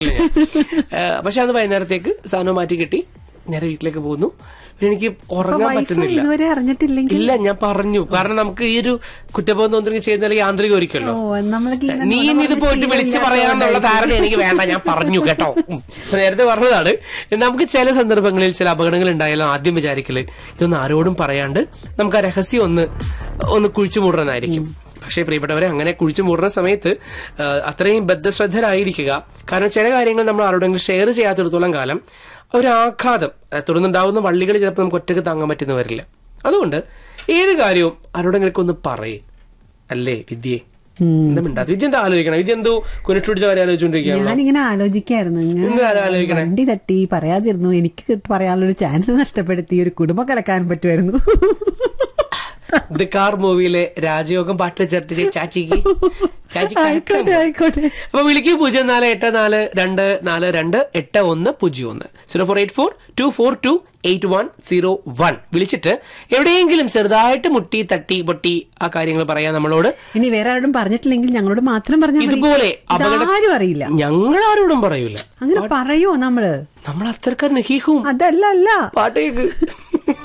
ഏഹ് പക്ഷെ അന്ന് വൈകുന്നേരത്തേക്ക് സാധനം മാറ്റി കിട്ടി നേരെ വീട്ടിലേക്ക് പോകുന്നു പിന്നെ എനിക്ക് ഉറങ്ങാൻ വൈഫ് പറ്റുന്നില്ല ഇതുവരെ അറിഞ്ഞിട്ടില്ലെങ്കിൽ ഇല്ല ഞാൻ പറഞ്ഞു കാരണം നമുക്ക് ഈ ഒരു കുറ്റബോധം തോന്നുന്നത് ചെയ്യുന്ന യാന്ത്രിക ഒരിക്കലോ ഓ നമ്മൾക്ക് ഇങ്ങനെ നീ നുണ ഇനി ഇത് പറഞ്ഞ് പോയിട്ട് വിളിച്ച് ശീലമില്ലാത്തത് പറയാന്നുള്ള ധാരണ കൊണ്ടായിരിക്കും. എനിക്ക് വേണ്ട ഞാൻ പറഞ്ഞു കേട്ടോ ഉം. നേരത്തെ പറഞ്ഞതാണ് നമുക്ക് ചില സന്ദർഭങ്ങളിൽ ചില അപകടങ്ങൾ ഉണ്ടായാലും ആദ്യം വിചാരിക്കല് ഇതൊന്നും ആരോടും പറയാണ്ട് നമുക്ക് ആ രഹസ്യം ഒന്ന് ഒന്ന് കുഴിച്ചു മൂടണമെന്നായിരിക്കും പക്ഷേ പ്രിയപ്പെട്ടവരെ അങ്ങനെ കുഴിച്ചു മൂടുന്ന സമയത്ത് ആ, അത്രയും ബദ്ധശ്രദ്ധരായിരിക്കുക കാരണം ചില കാര്യങ്ങൾ നമ്മൾ ആരോടെങ്കിലും ഷെയർ ചെയ്യാത്തിടത്തോളം കാലം ഒരു ആഘാതം ആ, തുടർന്നുണ്ടാവുന്ന വള്ളികൾ ചിലപ്പോൾ നമുക്ക് ഒറ്റക്ക് താങ്ങാൻ പറ്റുന്ന വരില്ല അതുകൊണ്ട് ഏത് കാര്യവും ആരോടെങ്കിലും ഒന്ന് പറയേ അല്ലേ വിദ്യയെ എന്താ മിണ്ടാത്ത വിദ്യ എന്താ ആലോചിക്കണം വിദ്യ എന്തോ കുനിട്ടുപിടിച്ച കാര്യം ആലോചിച്ചോണ്ടിരിക്കുകയാണോ ഞാനിങ്ങനെ ആലോചിക്കായിരുന്നു ഇങ്ങനെ എന്ത് കാര്യം ആലോചിക്കണേ? വണ്ടി തട്ടി പറയാതിരുന്നു എനിക്ക് കിട്ട- പറയാനുള്ളൊരു ചാൻസ് നഷ്ടപ്പെടുത്തി ഒരു കുടുംബം കലക്കാൻ പറ്റുമായിരുന്നു ദ കാർ മൂവിയിലെ രാജയോഗം പാട്ട് വെച്ചിട്ട് ചാച്ചിക്ക് ചാച്ചി ആയിക്കോട്ടെ ആയിക്കോട്ടെ അപ്പൊ വിളിക്കൂ പൂജ്യം നാല് എട്ട് നാല് രണ്ട് നാല് രണ്ട് എട്ട് ഒന്ന് പൂജ്യം ഒന്ന് zero four eight four two four two eight one zero one വിളിച്ചിട്ട് എവിടെയെങ്കിലും ചെറുതായിട്ട് മുട്ടി തട്ടി പൊട്ടി ആ കാര്യങ്ങൾ പറയാൻ നമ്മളോട് ഇനി വേറെ ആരോടും പറഞ്ഞിട്ടില്ലെങ്കിൽ ഞങ്ങളോട് മാത്രം പറഞ്ഞാൽ മതി. ഇതുപോലെ അപകട ഇതാരും അറിയില്ല ഞങ്ങൾ ആരോടും പറയൂല അങ്ങനെ പറയോ നമ്മള് നമ്മൾ അത്രക്കാരൻ ഹീഹും അതല്ല അല്ല പാട്ടേക്ക്